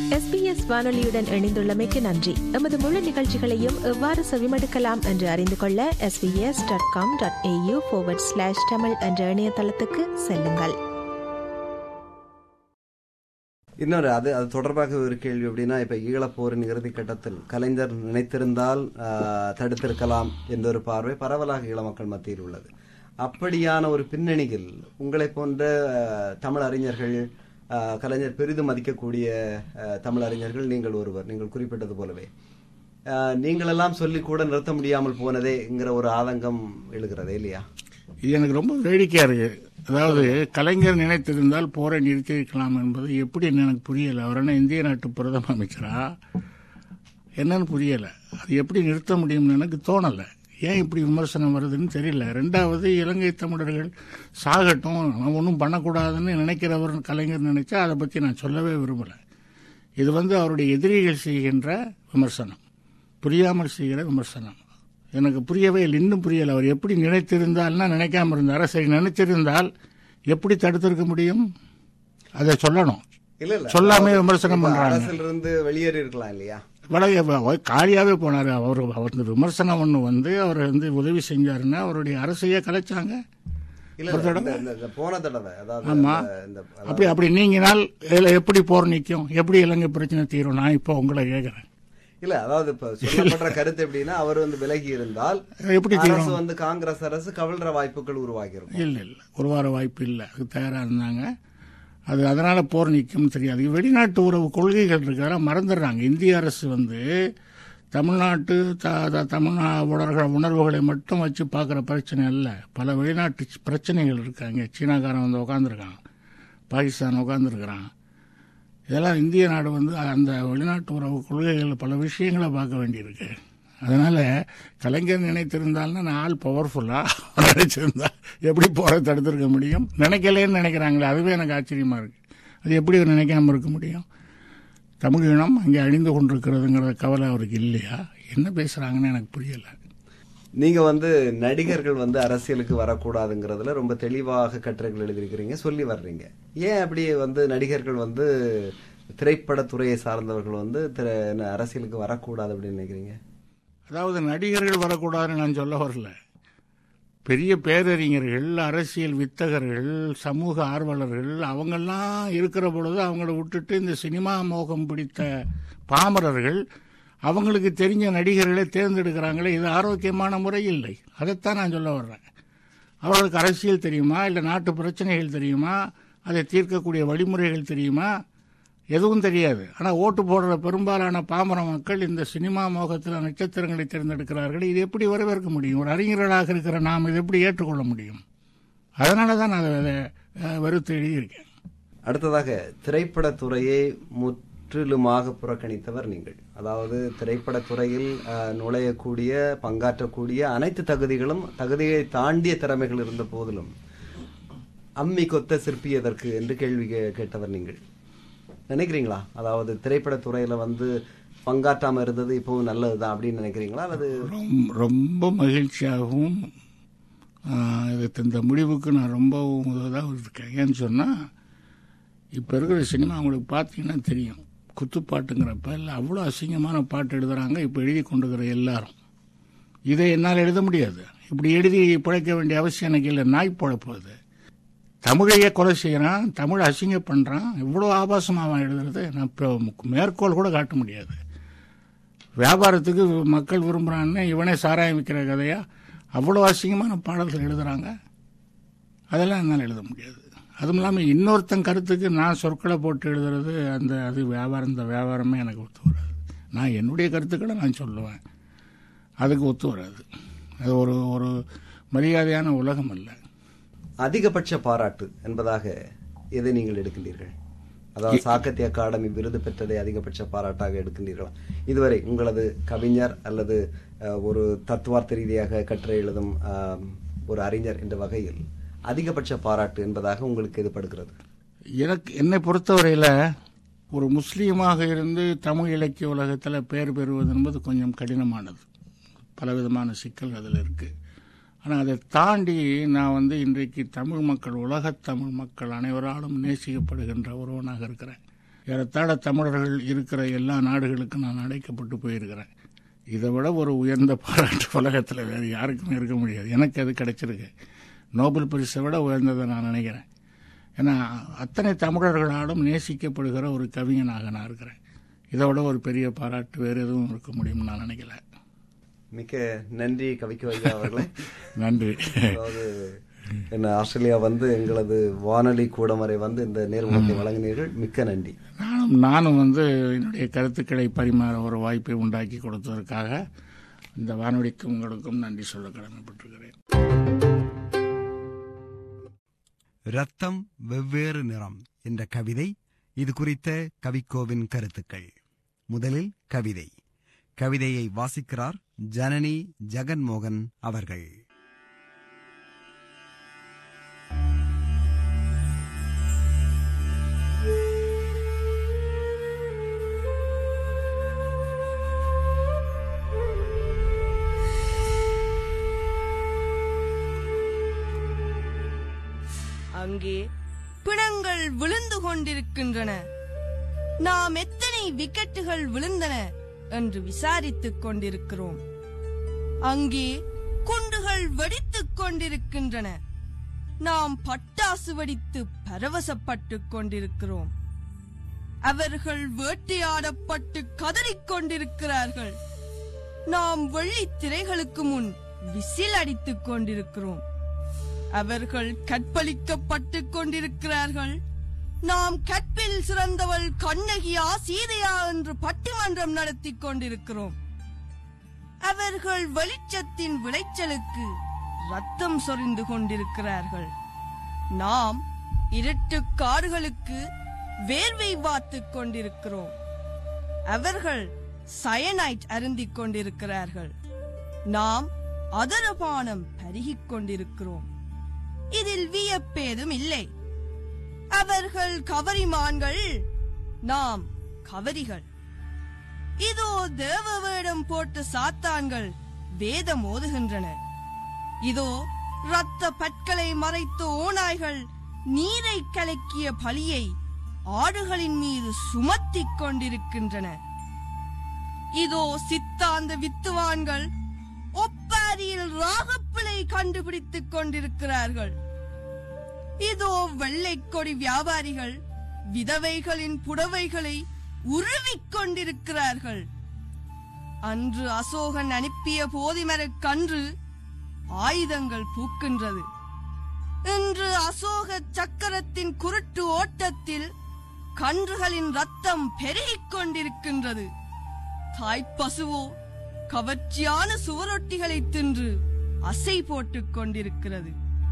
SBS வானொலியுடன் இணைந்துள்ளமைக்கு நன்றி எமது முழு நிகழ்ச்சிகளையும் எவ்வாறு செவிமடுக்கலாம் என்று அறிந்து கொள்ள S B S dot com dot A U slash Tamil என்ற இணையதளத்துக்கு செல்லுங்கள் இன்னொரு அது அது தொடர்பாக ஒரு கேள்வி எப்படின்னா இப்ப ஈழப்போரின் இறுதி கட்டத்தில் கலைஞர் நினைத்திருந்தால் ஆஹ், தடுத்திருக்கலாம் என்ற ஒரு பார்வை பரவலாக ஈழ மக்கள் மத்தியில் உள்ளது அப்படியான ஒரு பின்னணியில் உங்களை போன்ற ஆஹ், தமிழ் அறிஞர்கள் ஆஹ், கலைஞர் பெரிதும் மதிக்கக்கூடிய ஆஹ், தமிழ் அறிஞர்கள் நீங்கள் ஒருவர் நீங்கள் குறிப்பிட்டது போலவே ஆஹ், நீங்களெல்லாம் சொல்லி கூட நிறுத்த முடியாமல் போனதேங்கிற ஒரு ஆதங்கம் எழுகிறதே இல்லையா இது எனக்கு ரொம்ப வேடிக்கையா இருக்கு அதாவது கலைஞர் நினைத்திருந்தால் போரை நிறுத்தியிருக்கலாம் என்பது எப்படின்னு எனக்கு புரியல அவர் என்ன இந்திய நாட்டு பிரதம அமைச்சரா என்னன்னு புரியல அது எப்படி நிறுத்த முடியும்னு எனக்கு தோணல ஏன் இப்படி விமர்சனம் வருதுன்னு தெரியல ரெண்டாவது இலங்கை தமிழர்கள் சாகட்டும் நான் ஒன்றும் பண்ணக்கூடாதுன்னு நினைக்கிறவர் கலைஞர் நினைச்சா அதை பற்றி நான் சொல்லவே விரும்பல இது வந்து அவருடைய எதிரிகள் செய்கின்ற விமர்சனம் புரியாமல் செய்கிற விமர்சனம் எனக்கு புரியவே இல்லை இன்னும் புரியல அவர் எப்படி நினைத்திருந்தால்னா நினைக்காம இருந்தாரா சரி நினைச்சிருந்தால் எப்படி தடுத்திருக்க முடியும் அதை சொல்லணும் இல்ல இல்ல சொல்லாமே விமர்சனம் இப்ப பண்றாங்க அரசில் இருந்து வெளியேறி இருக்கலாம் இல்லையா வடகை காலியாவே போனாரு அவர் அவர் விமர்சனம் ஒன்று வந்து அவர் வந்து உதவி செஞ்சாருன்னா அவருடைய அரசையே கலைச்சாங்க இல்ல இல்ல, இந்த- இந்த- இந்த போன தடவை அதாவது ஆமா. இந்த- இந்த அப்படி அப்படி நீங்கினால் இதுல எப்படி போர் நிற்கும் எப்படி இலங்கை பிரச்சனை தீரும் நான் இப்போ உங்களை கேட்கறேன் இல்ல அதாவது இப்ப சொல்லப்படுற கருத்து எப்படின்னா அவர் வந்து விலகி இருந்தால் எப்படி அரசு தீரும் வந்து காங்கிரஸ் அரசு கவிழ்ற வாய்ப்புகள் உருவாகிருக்கும் இல்லை இல்லை ஒரு வார வாய்ப்பு இல்லை அதுக்கு தயாராக இருந்தாங்க அது அதனால போர் நிற்கும்னு தெரியாது இது வெளிநாட்டு உறவு கொள்கைகள் இருக்கிற மறந்துடுறாங்க இந்திய அரசு வந்து தமிழ்நாட்டு த த- தமிழ்நாடுற உணர்வுகளை மட்டும் வச்சு பார்க்குற பிரச்சனை இல்லை பல வெளிநாட்டு பிரச்சனைகள் இருக்காங்க சீனாக்காரன் வந்து உட்காந்துருக்கான் பாகிஸ்தான் உட்காந்துருக்கிறான் இதெல்லாம் இந்திய நாடு வந்து அந்த வெளிநாட்டு உறவு கொள்கைகள் பல விஷயங்களை பார்க்க வேண்டியிருக்கு அதனால கலைஞர் நினைத்திருந்தால்னா நான் ஆள் பவர்ஃபுல்லா நினைச்சிருந்தா எப்படி போற தடுத்திருக்க முடியும் நினைக்கலேன்னு நினைக்கிறாங்களே அதுவே எனக்கு ஆச்சரியமா இருக்கு அது எப்படி அவர் நினைக்காம இருக்க முடியும் தமிழ் இனம் அங்கே அழிந்து கொண்டிருக்கிறதுங்கிற கவலை அவருக்கு இல்லையா என்ன பேசுறாங்கன்னு எனக்கு புரியல நீங்க வந்து நடிகர்கள் வந்து அரசியலுக்கு வரக்கூடாதுங்கிறதுல ரொம்ப தெளிவாக கட்டுரைகள் எழுதியிருக்கிறீங்க சொல்லி வர்றீங்க ஏன் அப்படி வந்து நடிகர்கள் வந்து திரைப்படத்துறையை சார்ந்தவர்கள் வந்து திரை- என்ன, அரசியலுக்கு வரக்கூடாது அப்படின்னு நினைக்கிறீங்க அதாவது நடிகர்கள் வரக்கூடாதுன்னு நான் சொல்ல வரல பெரிய பேரறிஞர்கள் அரசியல் வித்தகர்கள் சமூக ஆர்வலர்கள் அவங்கெல்லாம் இருக்கிற பொழுது அவங்கள விட்டுட்டு இந்த சினிமா மோகம் பிடித்த பாமரர்கள் அவங்களுக்கு தெரிஞ்ச நடிகர்களை தேர்ந்தெடுக்கிறாங்களே இது ஆரோக்கியமான முறை இல்லை அதைத்தான் நான் சொல்ல வர்றேன் அவர்களுக்கு அரசியல் தெரியுமா இல்லை நாட்டு பிரச்சனைகள் தெரியுமா அதை தீர்க்கக்கூடிய வழிமுறைகள் தெரியுமா எதுவும் தெரியாது ஆனால் ஓட்டு போடுற பெரும்பாலான பாமர மக்கள் இந்த சினிமா மோகத்தில் நட்சத்திரங்களை தேர்ந்தெடுக்கிறார்கள் இது எப்படி வரவேற்க முடியும் ஒரு அறிஞர்களாக இருக்கிற நாம் இதை எப்படி ஏற்றுக்கொள்ள முடியும் அதனால தான் நான் அதை அஹ், வெறுத்து எழுதியிருக்கேன் அடுத்ததாக திரைப்படத்துறையை முற்றிலுமாக புறக்கணித்தவர் நீங்கள் அதாவது திரைப்படத்துறையில் அஹ், நுழையக்கூடிய பங்காற்றக்கூடிய அனைத்து தகுதிகளும் தகுதியை தாண்டிய திறமைகள் இருந்த போதிலும் அம்மி கொத்த சிற்பியதற்கு என்று கேள்வி கே- கேட்டவர் நீங்கள் நினைக்கிறீங்களா அதாவது திரைப்படத்துறையில வந்து பங்காற்றாம இருந்தது இப்பவும் நல்லதுதான் அப்படின்னு நினைக்கிறீங்களா அல்லது ரொம்ப ரொம்ப மகிழ்ச்சியாகவும் ஆஹ், இது இந்த முடிவுக்கு நான் ரொம்பவும் இதாக இருக்கேன் ஏன்னு சொன்னால் இப்போ இருக்கிற சினிமா உங்களுக்கு பார்த்தீங்கன்னா தெரியும் குத்துப்பாட்டுங்கிறப்ப இல்லை அவ்வளோ அசிங்கமான பாட்டு எழுதுறாங்க இப்போ எழுதி கொண்டுக்கிற எல்லாரும் இதை என்னால் எழுத முடியாது இப்படி எழுதி பிழைக்க வேண்டிய அவசியம் எனக்கு இல்லை நாய் பிழைப்பு அது தமிழையே கொலை செய்கிறான் தமிழை அசிங்க பண்ணுறான் இவ்வளோ ஆபாசமாக அவன் எழுதுறது நான் இப்போ மேற்கோள் கூட காட்ட முடியாது வியாபாரத்துக்கு மக்கள் விரும்புகிறான்னு இவனே சாராயம் விற்கிற கதையா அவ்வளோ அசிங்கமான பாடல்கள் எழுதுறாங்க அதெல்லாம் என்னால் எழுத முடியாது அதுவும் இல்லாமல் இன்னொருத்தன் கருத்துக்கு நான் சொற்களை போட்டு எழுதுறது அந்த அது வியாபாரம் இந்த வியாபாரமே எனக்கு ஒத்து வராது நான் என்னுடைய கருத்துக்களை நான் சொல்லுவேன் அதுக்கு ஒத்து வராது அது ஒரு ஒரு மரியாதையான உலகம் அல்ல அதிகபட்ச பாராட்டு என்பதாக எதை நீங்கள் எடுக்கின்றீர்கள் அதாவது சாகித்ய அகாடமி விருது பெற்றதை அதிகபட்ச பாராட்டாக எடுக்கின்றீர்களா இதுவரை உங்களது கவிஞர் அல்லது அஹ், ஒரு தத்துவார்த்த ரீதியாக கட்டுரை எழுதும் ஆம், ஒரு அறிஞர் என்ற வகையில் அதிகபட்ச பாராட்டு என்பதாக உங்களுக்கு எது படுகிறது எனக்கு என்னை பொறுத்தவரையில் ஒரு முஸ்லீமாக இருந்து தமிழ் இலக்கிய உலகத்தில் பெயர் பெறுவது என்பது கொஞ்சம் கடினமானது பலவிதமான சிக்கல் அதில் இருக்குது ஆனால் அதை தாண்டி நான் வந்து இன்றைக்கு தமிழ் மக்கள் உலகத் தமிழ் மக்கள் அனைவராலும் நேசிக்கப்படுகின்ற ஒருவனாக இருக்கிறேன் ஏறத்தாழ தமிழர்கள் இருக்கிற எல்லா நாடுகளுக்கும் நான் அழைக்கப்பட்டு போயிருக்கிறேன் இதை விட ஒரு உயர்ந்த பாராட்டு உலகத்தில் வேறு யாருக்குமே இருக்க முடியாது எனக்கு அது கிடைச்சிருக்கு நோபல் பரிசை விட உயர்ந்ததை நான் நினைக்கிறேன் ஏன்னா அத்தனை தமிழர்களாலும் நேசிக்கப்படுகிற ஒரு கவிஞனாக நான் இருக்கிறேன் இதை விட ஒரு பெரிய பாராட்டு வேறு எதுவும் இருக்க முடியும்னு நான் நினைக்கல மிக்க நன்றி கவிக்கு ஐயா அவர்களே நன்றி அதாவது என்ன ஆஸ்திரேலியா வந்து எங்களது வானொலி கூடம் வரை வந்து இந்த நேர்முகத்தை வழங்கினீர்கள் மிக்க நன்றி நானும் நானும் வந்து என்னுடைய கருத்துக்களை பரிமாற ஒரு வாய்ப்பை உண்டாக்கி கொடுத்ததற்காக இந்த வானொலிக்கும் உங்களுக்கும் நன்றி சொல்ல கடமைப்பட்டிருக்கிறேன் ரத்தம் வெவ்வேறு நிறம் என்ற கவிதை இது குறித்த கவிக்கோவின் கருத்துக்கள் முதலில் கவிதை கவிதையை வாசிக்கிறார் ஜனனி ஜெகன்மோகன் அவர்கள் அங்கே பிணங்கள் விழுந்து கொண்டிருக்கின்றன நாம் எத்தனை விக்கெட்டுகள் விழுந்தன என்று விசாரித்துக் கொண்டிருக்கிறோம் அங்கே குண்டுகள் வெடித்துக் கொண்டிருக்கின்றன நாம் பட்டாசு வெடித்து பரவசப்பட்டுக் கொண்டிருக்கிறோம் அவர்கள் வேட்டையாடப்பட்டு கதறிக் கொண்டிருக்கிறார்கள் நாம் வெள்ளித் திரைகளுக்கு முன் விசில் அடித்துக் கொண்டிருக்கிறோம் அவர்கள் கற்பழிக்கப்பட்டுக் கொண்டிருக்கிறார்கள் நாம் கற்பில் சிறந்தவள் கண்ணகியா சீதையா என்று பட்டிமன்றம் நடத்திக் கொண்டிருக்கிறோம் அவர்கள் வெளிச்சத்தின் விளைச்சலுக்கு ரத்தம் சொரிந்து கொண்டிருக்கிறார்கள் நாம் இருட்டு காடுகளுக்கு வேர்வை வாத்துக் கொண்டிருக்கிறோம் அவர்கள் சயனைட் அருந்திக் கொண்டிருக்கிறார்கள் நாம் அதரபானம் பருகிக் கொண்டிருக்கிறோம் இதில் வியப்பேதும் இல்லை அவர்கள் கவரிமான்கள் நாம் கவரிகள் இதோ தேவ வேடம் போட்ட சாத்தான்கள் வேதம் ஓதுகின்றன இதோ இரத்த பற்களை மறைத்த ஓநாய்கள் நீரை கலக்கிய பலியை ஆடுகளின் மீது சுமத்திக் கொண்டிருக்கின்றன இதோ சித்தாந்த வித்துவான்கள் ஒப்பாரியில் ராகப்பிழை கண்டுபிடித்துக் கொண்டிருக்கிறார்கள் இதோ வெள்ளைக் கொடி வியாபாரிகள் விதவைகளின் புடவைகளை உருவிக் கொண்டிருக்கிறார்கள் அன்று அசோகன் அனுப்பிய போதிமரக் கன்று ஆயுதங்கள் பூக்கின்றது இன்று அசோக சக்கரத்தின் குருட்டு ஓட்டத்தில் கன்றுகளின் ரத்தம் பெருகிக் கொண்டிருக்கின்றது தாய்ப்பசுவோ கவர்ச்சியான சுவரொட்டிகளை தின்று அசை போட்டுக் கொண்டிருக்கிறது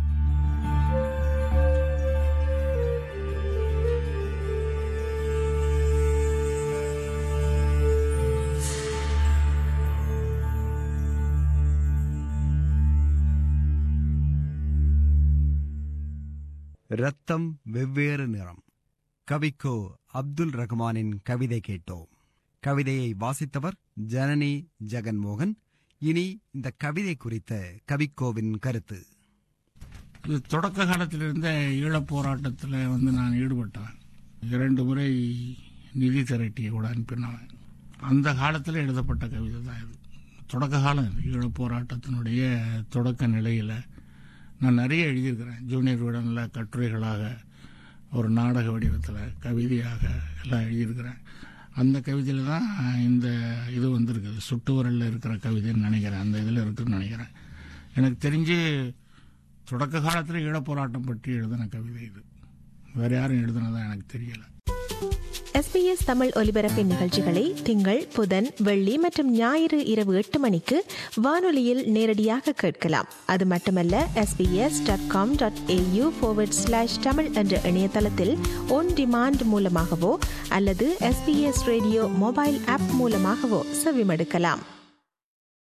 ரத்தம் வெவ்வேறு நிறம் கவிக்கோ அப்துல் ரஹ்மானின் கவிதை கேட்டோம் கவிதையை வாசித்தவர் ஜனனி ஜெகன்மோகன் இனி இந்த கவிதை குறித்த கவிக்கோவின் கருத்து இது தொடக்க காலத்திலிருந்த ஈழப் போராட்டத்தில் வந்து நான் ஈடுபட்டேன் இரண்டு முறை நிதி திரட்டிய கூட அனுப்பினவன் அந்த காலத்தில் எழுதப்பட்ட கவிதை தான் இது தொடக்க காலம் இது ஈழப் போராட்டத்தினுடைய தொடக்க நிலையில் நான் நிறைய எழுதியிருக்கிறேன் ஜூனியர் விடனில் கட்டுரைகளாக ஒரு நாடக வடிவத்தில் கவிதையாக எல்லாம் எழுதியிருக்கிறேன் அந்த கவிதையில் தான் இந்த இது வந்திருக்குது சுட்டுவரலில் இருக்கிற கவிதைன்னு நினைக்கிறேன் அந்த இதில் இருக்குன்னு நினைக்கிறேன் எனக்கு தெரிஞ்சு தொடக்க காலத்தில் ஈழப்போராட்டம் பற்றி எழுதின கவிதை இது வேற யாரும் எழுதுனதா எனக்கு தெரியல எஸ்பிஎஸ் தமிழ் ஒலிபரப்பின் நிகழ்ச்சிகளை திங்கள் புதன் வெள்ளி மற்றும் ஞாயிறு இரவு எட்டு மணிக்கு வானொலியில் நேரடியாக கேட்கலாம் அது மட்டுமல்ல S B S dot com dot A U slash Tamil என்ற இணையதளத்தில் ஒன் டிமாண்ட் மூலமாகவோ அல்லது எஸ்பிஎஸ் ரேடியோ மொபைல் ஆப் மூலமாகவோ செவிமடுக்கலாம்